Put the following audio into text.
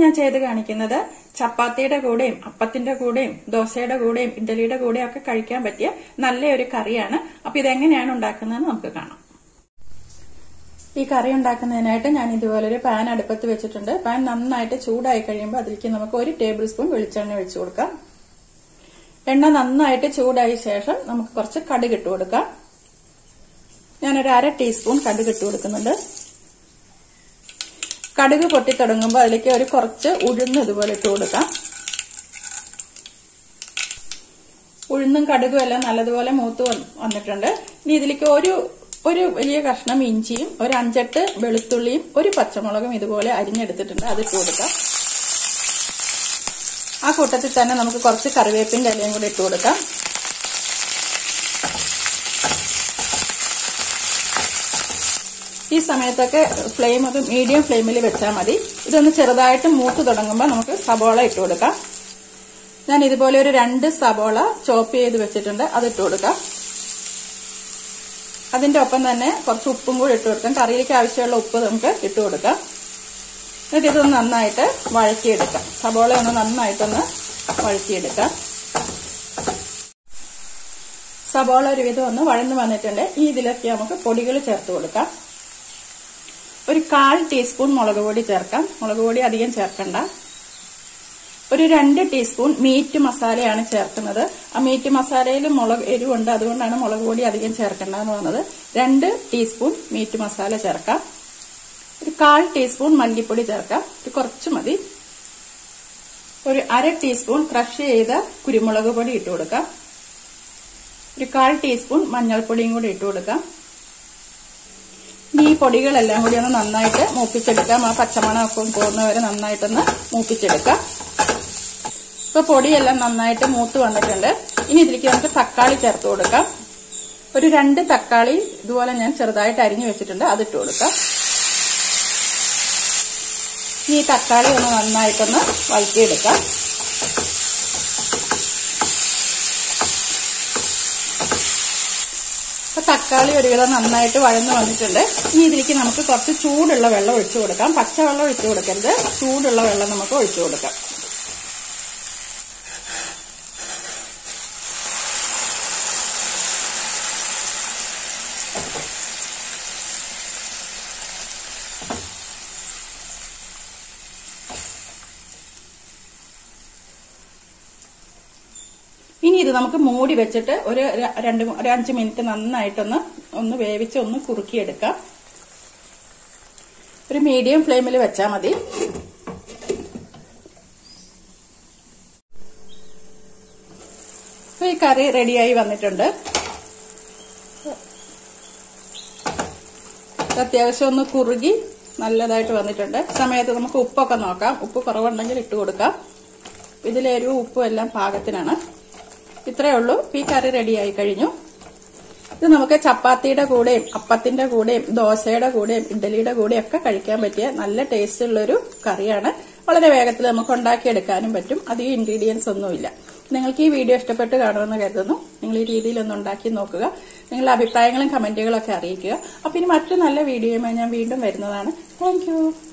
ഞാൻ ചെയ്ത് കാണിക്കുന്നത് ചപ്പാത്തിയുടെ കൂടെയും അപ്പത്തിന്റെ കൂടെയും ദോശയുടെ കൂടെയും ഇഡ്ഡലിയുടെ കൂടെയും ഒക്കെ കഴിക്കാൻ പറ്റിയ നല്ലൊരു കറിയാണ് അപ്പൊ ഇതെങ്ങനെയാണ് ഉണ്ടാക്കുന്നതെന്ന് നമുക്ക് കാണാം ഈ കറി ഉണ്ടാക്കുന്നതിനായിട്ട് ഞാൻ ഇതുപോലെ ഒരു പാൻ അടുപ്പത്ത് വെച്ചിട്ടുണ്ട് പാൻ നന്നായിട്ട് ചൂടായി കഴിയുമ്പോൾ അതിലേക്ക് നമുക്ക് ഒരു ടേബിൾ സ്പൂൺ വെളിച്ചെണ്ണ ഒഴിച്ചു കൊടുക്കാം എണ്ണ നന്നായിട്ട് ചൂടായ ശേഷം നമുക്ക് കുറച്ച് കടുക് ഇട്ട് കൊടുക്കാം ഞാനൊരു അര ടീസ്പൂൺ കടുക് ഇട്ട് കൊടുക്കുന്നുണ്ട് കടുക് പൊട്ടി തുടങ്ങുമ്പോൾ അതിലേക്ക് ഒരു കുറച്ച് ഉഴുന്ന് ഇതുപോലെ ഇട്ട് കൊടുക്കാം ഉഴുന്നും കടുകും എല്ലാം നല്ലതുപോലെ മൂത്ത് വന്നിട്ടുണ്ട് ഇനി ഇതിലേക്ക് ഒരു ഒരു വലിയ കഷ്ണം ഇഞ്ചിയും ഒരു അഞ്ചെട്ട് വെളുത്തുള്ളിയും ഒരു പച്ചമുളകും ഇതുപോലെ അരിഞ്ഞെടുത്തിട്ടുണ്ട് അത് ഇട്ട് കൊടുക്കാം ആ കൂട്ടത്തിൽ തന്നെ നമുക്ക് കുറച്ച് കറിവേപ്പിന്റെ ഇലയും കൂടി ഇട്ട് കൊടുക്കാം ഈ സമയത്തൊക്കെ ഫ്ലെയിം അത് മീഡിയം ഫ്ലെയിമിൽ വെച്ചാൽ മതി ഇതൊന്ന് ചെറുതായിട്ട് മൂത്ത് തുടങ്ങുമ്പോൾ നമുക്ക് സബോള ഇട്ട് കൊടുക്കാം ഞാൻ ഇതുപോലെ ഒരു രണ്ട് സബോള ചോപ്പ് ചെയ്ത് വെച്ചിട്ടുണ്ട് അത് ഇട്ട് കൊടുക്കാം അതിന്റെ ഒപ്പം തന്നെ കുറച്ച് ഉപ്പും കൂടി ഇട്ട് കൊടുക്കാം കറിയിലേക്ക് ആവശ്യമുള്ള ഉപ്പ് നമുക്ക് ഇട്ട് കൊടുക്കാം എന്നിട്ട് ഇതൊന്ന് നന്നായിട്ട് വഴറ്റിയെടുക്കാം സബോള ഒന്ന് നന്നായിട്ടൊന്ന് വഴറ്റിയെടുക്കാം സബോള ഒരുവിധം ഒന്ന് വഴന്നു വന്നിട്ടുണ്ട് ഈ ഇതിലൊക്കെ നമുക്ക് പൊടികൾ ചേർത്ത് കൊടുക്കാം ഒരു കാൽ ടീസ്പൂൺ മുളക് പൊടി ചേർക്കാം മുളക് പൊടി അധികം ചേർക്കണ്ട ഒരു രണ്ട് ടീസ്പൂൺ മീറ്റ് മസാലയാണ് ചേർക്കുന്നത് ആ മീറ്റ് മസാലയിൽ മുളക് എരിവുണ്ട് അതുകൊണ്ടാണ് മുളക് പൊടി അധികം ചേർക്കേണ്ടതെന്ന് പറഞ്ഞത് രണ്ട് ടീസ്പൂൺ മീറ്റ് മസാല ചേർക്കാം ഒരു കാൽ ടീസ്പൂൺ മല്ലിപ്പൊടി ചേർക്കാം ഒരു കുറച്ച് മതി ഒരു അര ടീസ്പൂൺ ക്രഷ് ചെയ്ത കുരുമുളക് പൊടി ഇട്ട് കൊടുക്കാം ഒരു കാൽ ടീസ്പൂൺ മഞ്ഞൾപ്പൊടിയും കൂടി ഇട്ട് കൊടുക്കാം ഈ പൊടികളെല്ലാം കൂടി ഒന്ന് നന്നായിട്ട് മൂപ്പിച്ചെടുക്കാം ആ പച്ചമണമൊക്കെ പോകുന്നവരെ നന്നായിട്ടൊന്ന് മൂപ്പിച്ചെടുക്കാം ഇപ്പൊ പൊടിയെല്ലാം നന്നായിട്ട് മൂത്ത് വന്നിട്ടുണ്ട് ഇനി ഇതിലേക്ക് നമുക്ക് തക്കാളി ചേർത്ത് കൊടുക്കാം ഒരു രണ്ട് തക്കാളി ഇതുപോലെ ഞാൻ ചെറുതായിട്ട് അരിഞ്ഞു വെച്ചിട്ടുണ്ട് അതിട്ട് കൊടുക്കാം ഈ തക്കാളി ഒന്ന് നന്നായിട്ടൊന്ന് വഴറ്റിയെടുക്കാം അപ്പൊ തക്കാളി ഒരുവിധം നന്നായിട്ട് വഴന്നു വന്നിട്ടുണ്ട് ഇനി ഇതിലേക്ക് നമുക്ക് കുറച്ച് ചൂടുള്ള വെള്ളം ഒഴിച്ചു കൊടുക്കാം പച്ചവെള്ളം ഒഴിച്ചു കൊടുക്കരുത് ചൂടുള്ള വെള്ളം നമുക്ക് ഒഴിച്ചു കൊടുക്കാം ഇനി ഇത് നമുക്ക് മൂടി വെച്ചിട്ട് ഒരു രണ്ട് ഒരു അഞ്ച് മിനിറ്റ് നന്നായിട്ടൊന്ന് ഒന്ന് വേവിച്ച് ഒന്ന് കുറുക്കിയെടുക്കാം ഒരു മീഡിയം ഫ്ലെയിമിൽ വെച്ചാൽ മതി ഈ കറി റെഡിയായി വന്നിട്ടുണ്ട് അത്യാവശ്യം ഒന്ന് കുറുകി നല്ലതായിട്ട് വന്നിട്ടുണ്ട് സമയത്ത് നമുക്ക് ഉപ്പൊക്കെ നോക്കാം ഉപ്പ് കുറവുണ്ടെങ്കിൽ ഇട്ട് കൊടുക്കാം ഇതിലെരിവും ഉപ്പും എല്ലാം പാകത്തിനാണ് ഇത്രയേ ഉള്ളൂ ഈ കറി റെഡിയായി കഴിഞ്ഞു ഇത് നമുക്ക് ചപ്പാത്തിയുടെ കൂടെയും അപ്പത്തിന്റെ കൂടെയും ദോശയുടെ കൂടെയും ഇഡ്ഡലിയുടെ കൂടെയും ഒക്കെ കഴിക്കാൻ പറ്റിയ നല്ല ടേസ്റ്റ് ഉള്ളൊരു കറിയാണ് വളരെ വേഗത്തിൽ നമുക്ക് ഉണ്ടാക്കിയെടുക്കാനും പറ്റും അധികം ഇൻഗ്രീഡിയൻസ് ഒന്നുമില്ല നിങ്ങൾക്ക് ഈ വീഡിയോ ഇഷ്ടപ്പെട്ട് കാണുമെന്ന് കരുതുന്നു നിങ്ങൾ ഈ രീതിയിൽ ഒന്ന് ഉണ്ടാക്കി നോക്കുക നിങ്ങളുടെ അഭിപ്രായങ്ങളും കമന്റുകളും ഒക്കെ അറിയിക്കുക അപ്പൊ ഇനി മറ്റു നല്ല വീഡിയോയുമായി ഞാൻ വീണ്ടും വരുന്നതാണ് താങ്ക്